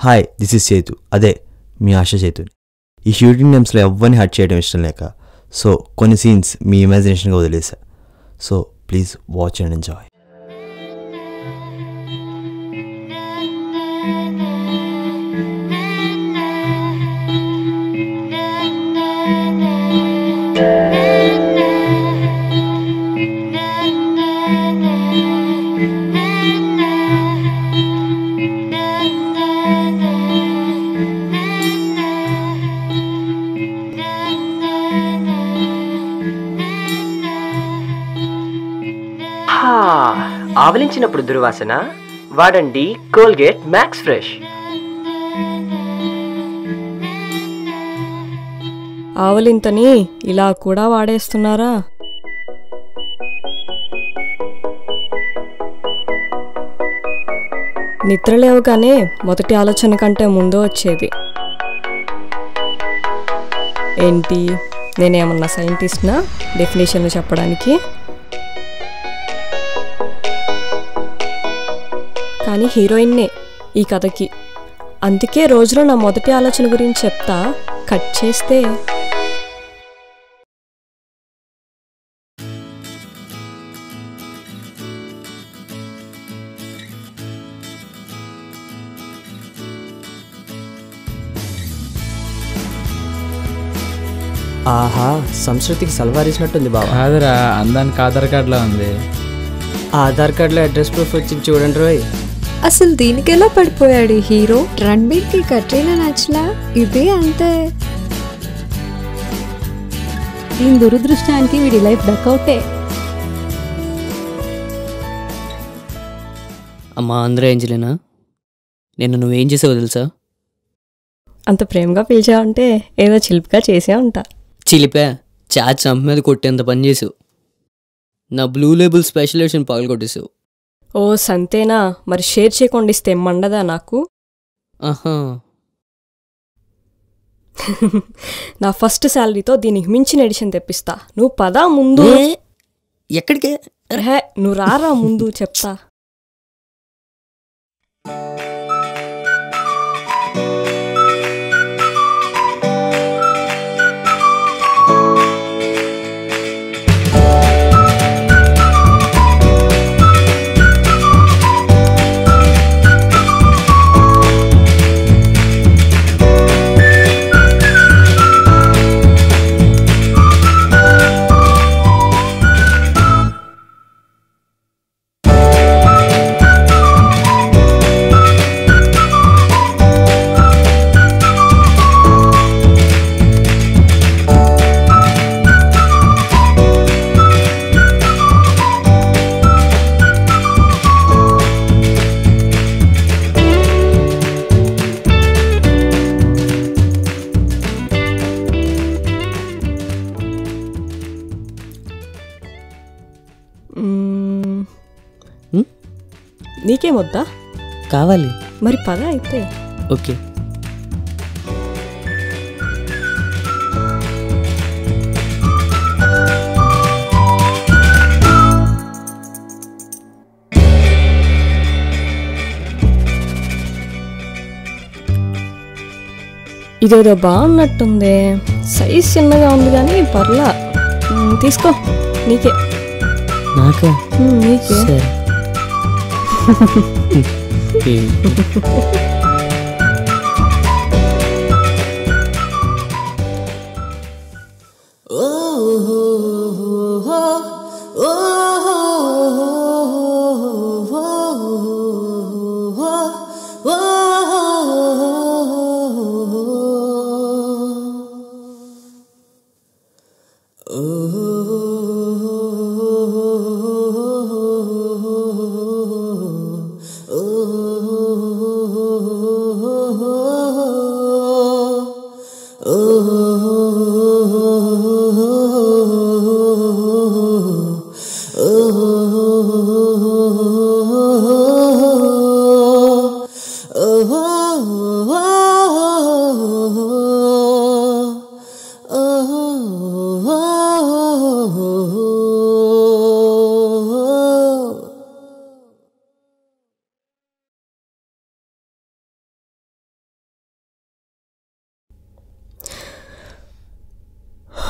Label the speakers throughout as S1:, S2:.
S1: Hi this is Setu అదే మీ ఆశ సేతుని ఈ shooting నేమ్స్లో ఎవ్వరిని హర్ట్ చేయడం ఇష్టం లేక సో కొన్ని సీన్స్ మీ ఇమాజినేషన్గా వదిలేసా so please watch and enjoy
S2: హా, ఆవలించినప్పుడు దుర్వాసన వాడండి కోల్గేట్ మ్యాక్స్ ఫ్రెష్
S3: ఆవలింతని ఇలా కూడా వాడేస్తున్నారా నిద్ర లేవగానే మొదటి ఆలోచన కంటే ముందు వచ్చేది ఏంటి నేనేమన్నా సైంటిస్ట్నా డెఫినేషన్లు చెప్పడానికి కానీ హీరోయిన్నే ఈ కథకి అందుకే రోజులో నా మొదటి ఆలోచన గురించి చెప్తా కట్ చేస్తే
S4: ఆహా సంస్కృతికి సల్వారిసినట్టుంది బావా
S5: కాదురా అందానికి ఆధార్ కార్డులో ఉంది
S4: ఆధార్ కార్డులో అడ్రస్ ప్రూఫ్ వచ్చి చూడండి రోయ్
S6: అసలు దీనికెలా పడిపోయాడు ఈ హీరో రణబీర్ కి కట్రీనా నచ్చలా ఇదే అంతే
S7: దీని దురదృష్టానికి వీడి లైఫ్ డక్అవుటే
S8: అమ్మా అందరూ ఏంజలేనా నేను నువ్వేం చేసావు తెలుసా
S3: అంత ప్రేమగా పిలిచావంటే ఏదో చిలిపిగా చేసే ఉంటా
S8: చిలిపా చాట్ చంప మీద కొట్టేంత పని చేసావు నా బ్లూ లేబుల్ స్పెషల్ ఎడిషన్ పగలు కొట్టేసావు
S3: ఓ సంతేనా మరి షేర్ చేయకుండా ఇస్తే మండదా నాకు
S8: ఆహా
S3: నా ఫస్ట్ శాలరీతో దీనికి మించిన ఎడిషన్ తెప్పిస్తా నువ్వు పదా ముందు
S8: ఏ, ఎక్కడికే
S3: హే నువ్వు రారా ముందు చెప్తా మ్మ్.
S8: హ్మ్?
S3: నీకేమొద్దా
S8: కావాలి
S3: మరి పద అయితే
S8: ఓకే
S3: ఇదేదో బాగున్నట్టుంది సైజ్ చిన్నగా ఉంది కానీ పర్లా మ్మ్, తీసుకో నీకే
S8: నాకా
S3: మ్మ్, నీకే
S8: సరే ఏ.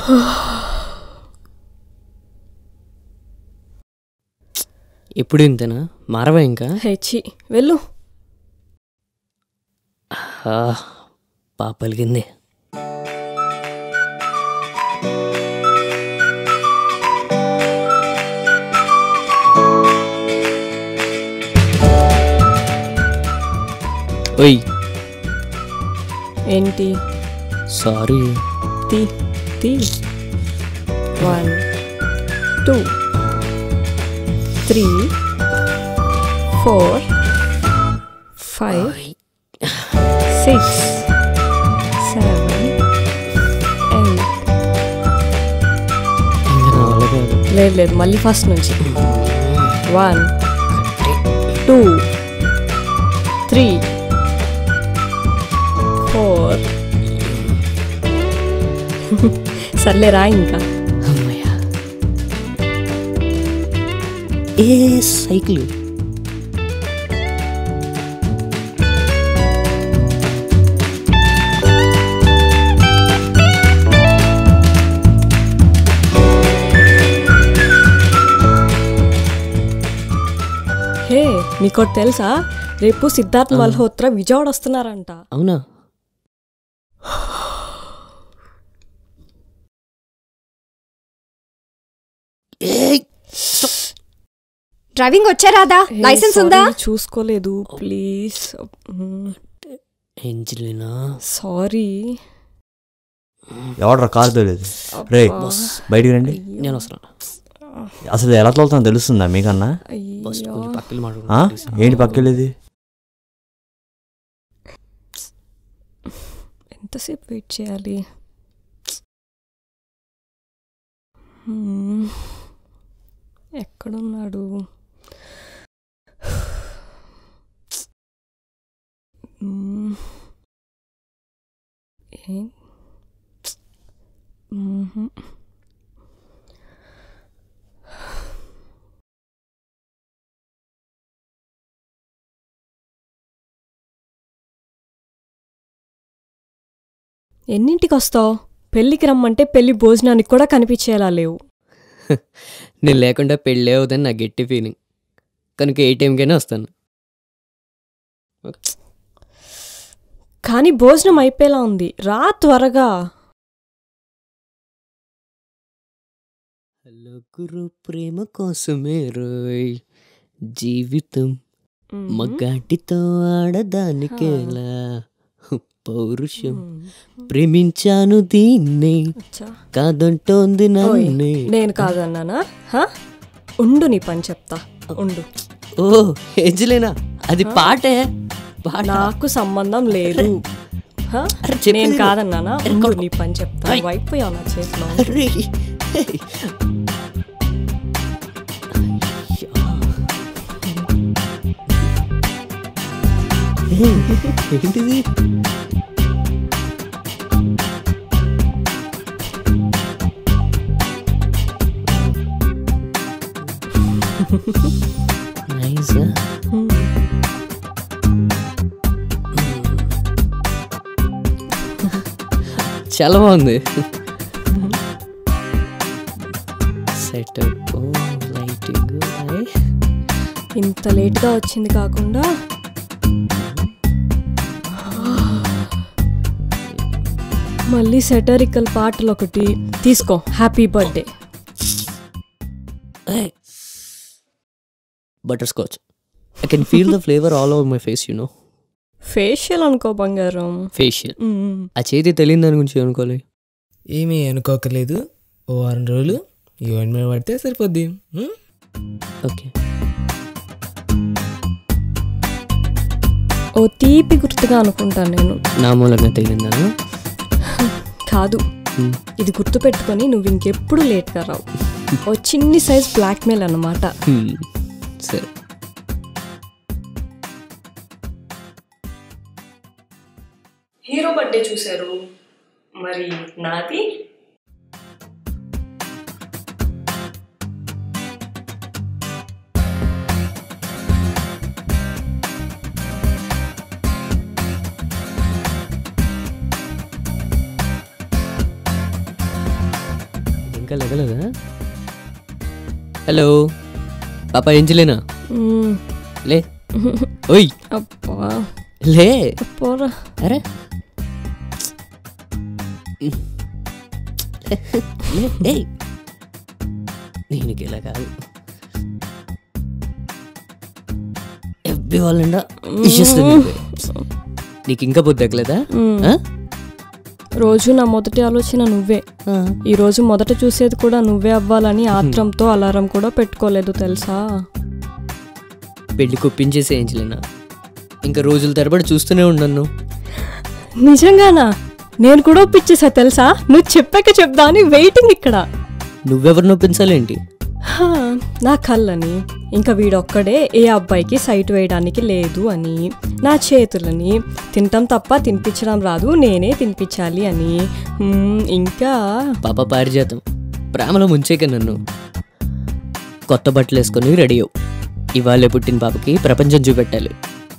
S8: ఎప్పుడు ఇంతేనా మారవా ఇంకా
S3: హెచ్చి వెళ్ళు
S8: ఆ, పాప పలికింది ఓయ్
S3: ఏంటి
S8: సారీ
S3: తీ తీ one two three four five six seven eight
S8: ఇంకా నా వల్ల కాదు
S3: లేదు లేదు మళ్ళీ ఫస్ట్ నుంచి వన్ టూ త్రీ ఫోర్ సర్లే రా ఇంకా
S8: అమ్మయ్యా ఏ సైకిల్
S3: హే మీకు తెలుసా రేపు సిద్ధార్థ్ మల్హోత్రా విజయవాడ వస్తున్నారంట
S8: అవునా ఏయ్
S6: డ్రైవింగ్ వచ్చారాదా
S3: హే,
S6: లైసెన్స్
S3: sorry,
S6: ఉందా
S3: చూసుకోలేదు ప్లీజ్
S8: ఏంజలినా
S3: సారీ
S1: ఎవడరా కారు తోలేదు రే బయటికి రండి
S8: నేను వస్తున్నా
S1: అసలు ఎలా తోలుతానో తెలుస్తుందా మీకన్నా
S8: బస్
S3: అయ్యో
S8: కొంచెం పక్కన
S1: ఆ?
S8: మాట్లాడుకుంటా
S1: ఏంటి పక్కెళ్ళేది
S3: ఎంతసేపు వెయిట్ చేయాలి హ్మ్. ఎక్కడున్నాడు హ్మ్. ఏం మ్మ్హ్. ఎన్నింటికి వస్తావు పెళ్ళికి రమ్మంటే పెళ్లి భోజనానికి కూడా కనిపించేలా లేవు
S8: నేను లేకుండా పెళ్ళే అవుదని నా గట్టి ఫీలింగ్ కనుక ఏ టైంకైనా వస్తాను
S3: కానీ భోజనం అయిపోయేలా ఉంది రా త్వరగా
S8: హలో గురు ప్రేమ కోసమే రోయ్ జీవితం
S3: మ్మ్.
S8: మగాటితో ఆడదానికేలా పౌరుషం
S3: మ్మ్.
S8: ప్రేమించాను దీన్నే
S3: అచ్చా.
S8: కాదంటోంది
S3: ఓయ్,
S8: నన్నే
S3: నేను కాదన్నానా హా? ఉండు నీ పని చెప్తా ఉండు
S8: ఓ ఏజ్లేనా అది పాటే పాట
S3: నాకు సంబంధం లేదు హా?
S8: అరే, చెప్పేది
S3: నేను
S8: విను.
S3: కాదన్నానా
S8: అరే,
S3: ఉండు
S8: కొడుకు.
S3: నీ పని చెప్తా
S8: ఓయ్.
S3: వైపోయావు నా చేతిలో
S8: అరే హే. అయ్యా. ఏ, ఏంటిది నైస్ చాలా బాగుంది సెటప్ లైటింగ్
S3: ఇంత లేట్గా వచ్చింది కాకుండా మళ్ళీ సెటరికల్ పాటలు ఒకటి తీసుకో happy birthday
S8: butter scotch I can feel the flavour all over my face you know
S3: facial అనుకో బంగారం
S8: ఫేషియల్
S3: మ్మ్.
S8: ఆ చేతి తెలియని దాని గురించి అనుకోవాలి
S9: ఏమీ అనుకోకలేదు ఓ వారం రోజులు ఈ వన్ మీద పడితే సరిపోద్ది ఉం?
S8: ఓకే
S3: ఓ తీపి గుర్తుగా అనుకుంటాను నేను
S8: నా మూలంగా తగిలిందా
S3: కాదు
S8: మ్మ్.
S3: ఇది గుర్తు పెట్టుకొని నువ్వు ఇంకెప్పుడు లేట్గా రావు ఓ చిన్ని సైజ్ బ్లాక్మెయిల్ అన్నమాట
S8: హ్మ్. సరే
S3: హీరో బర్త్డే చూశారు మరి నాది
S8: ఇంకా లెగలేదా హలో పాప ఏంచలేనా
S3: మ్మ్.
S8: లే ఓయ్
S3: అబ్బా
S8: లే
S3: పోరా
S8: అరే లే, ఏయ్. దీనికి ఇలా కాదు ఎవ్వి వాళ్ళండా ఇచ్చేస్తుంది నీకు ఇంకా బుద్ధి ఎక్కలేదా
S3: మ్మ్.
S8: ఆ?
S3: రోజు నా మొదటి ఆలోచన నువ్వే
S8: ఆ.
S3: ఈ రోజు మొదట చూసేది కూడా నువ్వే అవ్వాలని ఆత్రంతో అలారం కూడా పెట్టుకోలేదు తెలుసా
S8: పెళ్లి కుప్పించేసి వేయించలేనా ఇంకా రోజుల తరబడి చూస్తూనే ఉండను
S3: నిజంగానా నేను కూడా ఒప్పించేసా తెలుసా నువ్వు చెప్పాక చెప్దా అని వెయిటింగ్ ఇక్కడ
S8: నువ్వెవరు నొప్పించాలేంటి
S3: హా, నా కళ్ళని ఇంకా వీడొక్కడే ఏ అబ్బాయికి సైట్ వేయడానికి లేదు అని నా చేతులని తింటాం తప్ప తినిపించడం రాదు నేనే తినిపించాలి అని హ్మ్, ఇంకా
S8: పాప పారిజాతం ప్రేమలో ముంచేక నన్ను కొత్త బట్టలు వేసుకొని రెడీ అవ్వు ఇవాళే పుట్టిన పాపకి ప్రపంచం చూపెట్టాలి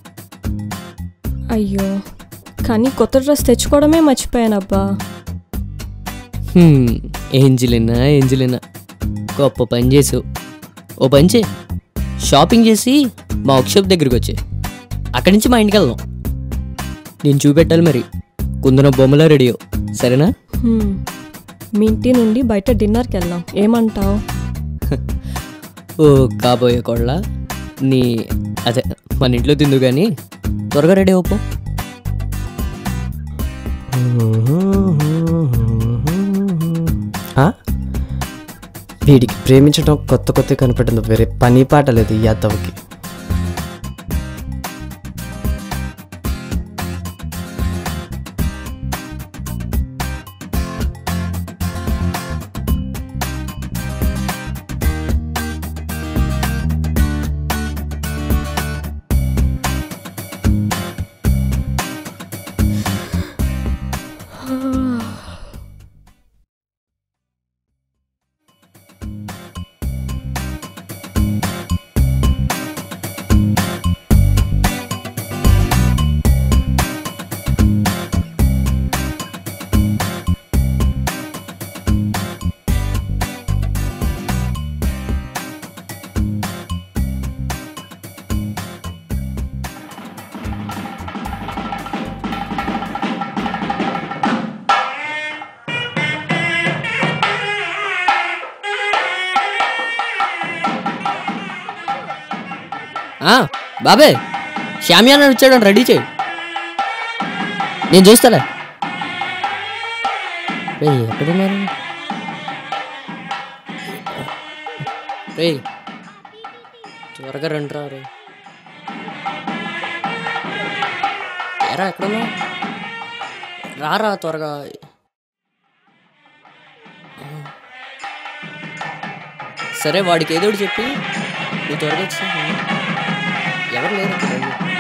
S3: అయ్యో కానీ కొత్త డ్రెస్ తెచ్చుకోవడమే మర్చిపోయానబ్బా
S8: హ్మ్, ఏంజిలినా ఏంజిలినా గొప్ప పని చేసావు ఓ పని చే షాపింగ్ చేసి మా వర్క్షాప్ దగ్గరికి వచ్చే అక్కడి నుంచి మా ఇంటికి వెళ్దాం నేను చూపెట్టాలి మరి కుందన బొమ్మలా రెడీ అవ్వు సరేనా
S3: హ్మ్, మీ ఇంటి నుండి బయట డిన్నర్కి వెళ్దాం ఏమంటావు
S8: ఓ కాబోయే కోళ్ళ నీ అదే మన ఇంట్లో తిందు కానీ త్వరగా రెడీ అవ్వపో
S4: ఆ? వీడికి ప్రేమించడం కొత్త కొత్త కనిపెట్టింది వేరే పని పాట లేదు ఈ యాదవ్కి
S8: ఆ, బాబే శామ్యాన వచ్చాడు రెడీ చేయి నేను చూస్తాలే రే ఎక్కడున్నారు రే త్వరగా రండి రా రే ఎరా ఎక్కడున్నావు రారా త్వరగా సరే వాడికి ఏదో ఒకటి చెప్పి నువ్వు త్వరగా వచ్చి ఎవరు లేరు ఇక్కడ.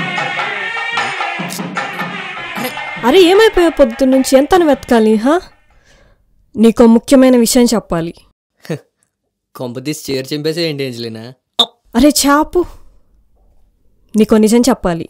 S3: అరే ఏమైపోయా పొద్దు నుంచి ఎంత వెతకాలి హా నీకో ముఖ్యమైన విషయం చెప్పాలి
S8: కొంపతీసి చీర చింపేసే ఏంటి ఏంజలినా
S3: అరే చాపు నీకో నిజం చెప్పాలి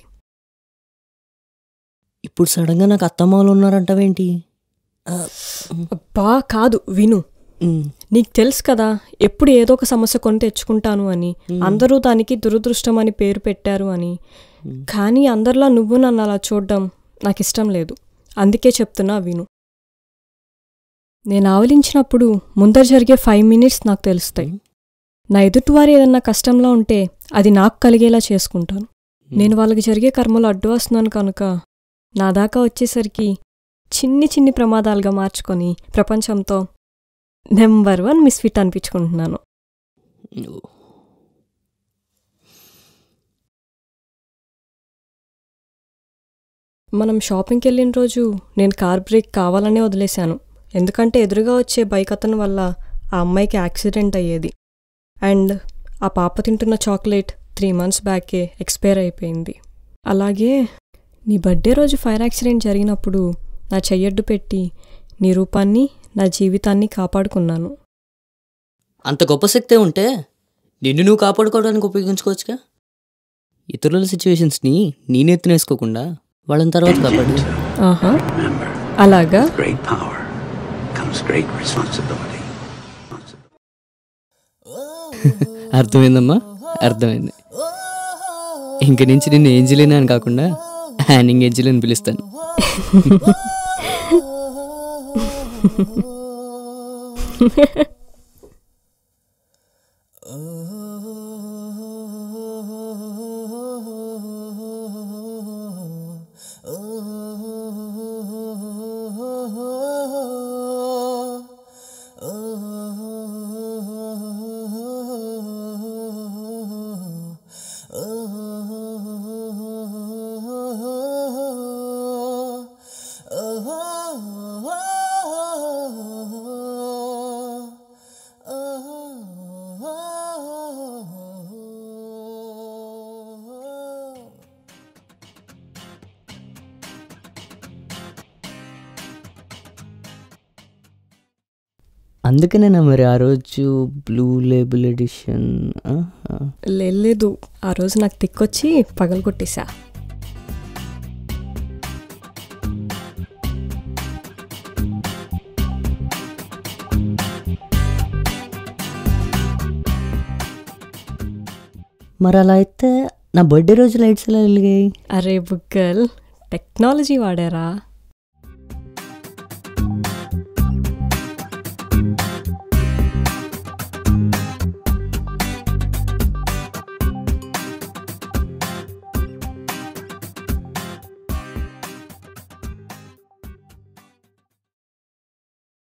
S8: ఇప్పుడు సడన్గా నాకు అత్తమ్మలు ఉన్నారంటావేంటి
S3: అబ్బా కాదు విను నీకు తెలుసు కదా ఎప్పుడు ఏదో ఒక సమస్య కొని తెచ్చుకుంటాను అని అందరూ దానికి దురదృష్టం అని పేరు పెట్టారు అని కానీ అందరిలా నువ్వు నన్ను అలా చూడడం నాకు ఇష్టం లేదు అందుకే చెప్తున్నా విను నేను ఆవలించినప్పుడు ముందర జరిగే ఫైవ్ మినిట్స్ నాకు తెలుస్తాయి నా ఎదుటివారు ఏదన్నా కష్టంలో ఉంటే అది నాకు కలిగేలా చేసుకుంటాను నేను వాళ్ళకి జరిగే కర్మలు అడ్డు వస్తున్నాను కనుక నా దాకా వచ్చేసరికి చిన్ని చిన్ని ప్రమాదాలుగా మార్చుకొని ప్రపంచంతో నెంబర్ వన్ మిస్ఫిట్ అనిపించుకుంటున్నాను మనం షాపింగ్కి వెళ్ళిన రోజు నేను కార్ బ్రేక్ కావాలనే వదిలేశాను ఎందుకంటే ఎదురుగా వచ్చే బైక్ అతని వల్ల ఆ అమ్మాయికి యాక్సిడెంట్ అయ్యేది అండ్ ఆ పాప తింటున్న చాక్లెట్ త్రీ మంత్స్ బ్యాకే ఎక్స్పైర్ అయిపోయింది అలాగే నీ బర్త్డే రోజు ఫైర్ యాక్సిడెంట్ జరిగినప్పుడు నా చెయ్యడ్డు పెట్టి నీ రూపాన్ని నా జీవితాన్ని కాపాడుకున్నాను
S8: అంత గొప్ప శక్తే ఉంటే నిన్ను నువ్వు కాపాడుకోవడానికి ఉపయోగించుకోవచ్చుగా ఇతరుల సిచ్యువేషన్స్ని నేనెత్తినేసుకోకుండా వాళ్ళని తర్వాత కాపాడు
S3: ఆహా అలాగా
S10: Great power comes great responsibility.
S8: అర్థమైందమ్మా అర్థమైంది ఇంక నుంచి నిన్ను ఏంజిలినా అని కాకుండా హ్యానింగ్ ఏంజిల్ అని పిలుస్తాను అందుకనేనా మరి ఆ రోజు బ్లూ లేబుల్ ఎడిషన్
S3: లేదు ఆ రోజు నాకు తిక్కొచ్చి పగలు కొట్టేశా
S8: మరి అలా అయితే నా బర్త్డే రోజు లైట్స్ ఎలా వెలిగాయి
S3: అరే బుగ్గల్ టెక్నాలజీ వాడారా